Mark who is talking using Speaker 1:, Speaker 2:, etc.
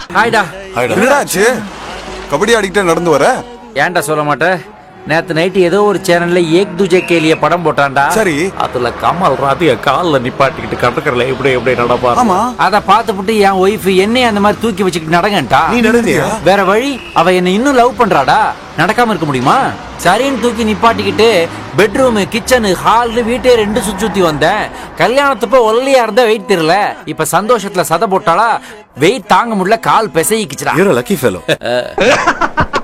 Speaker 1: ஹாய்டா
Speaker 2: என்னடாச்சு கபடி ஆடிக்கிட்டே நடந்து வர
Speaker 1: ஏன்டா சொல்ல மாட்டேன் நேத்து நைட்டு ஏதோ ஒரு சேனல்ல ஏக் துஜே கேலிய படம் போட்டான்டா
Speaker 2: சரி.
Speaker 1: அதுல கமல் ராதிய கால்ல நிப்பாட்டிக்கிட்டு கடற்கரையில எப்படி எப்படி நடப்பா
Speaker 2: ஆமா.
Speaker 1: அத பார்த்துப்புட்டு என் ஒய்ஃப் என்னைய அந்த மாதிரி தூக்கி வச்சுக்கிட்டு நடங்கன்ட்டா
Speaker 2: நீ நடந்தியா?
Speaker 1: வேற வழி அவ என்ன இன்னும் லவ் பண்றாடா நடக்காம இருக்க முடியுமா சரின்னு தூக்கி நிப்பாட்டிக்கிட்டு பெட்ரூம் கிச்சனு ஹால் வீட்டே ரெண்டு சுத்தி சுத்தி வந்தேன் கல்யாணத்தப்ப ஒல்லியா இருந்தா வெயிட் தெரியல இப்ப சந்தோஷத்துல சதை போட்டாளா வெயிட் தாங்க முடியல கால் பிசைக்கிச்சுடா
Speaker 2: லக்கி ஃபெலோ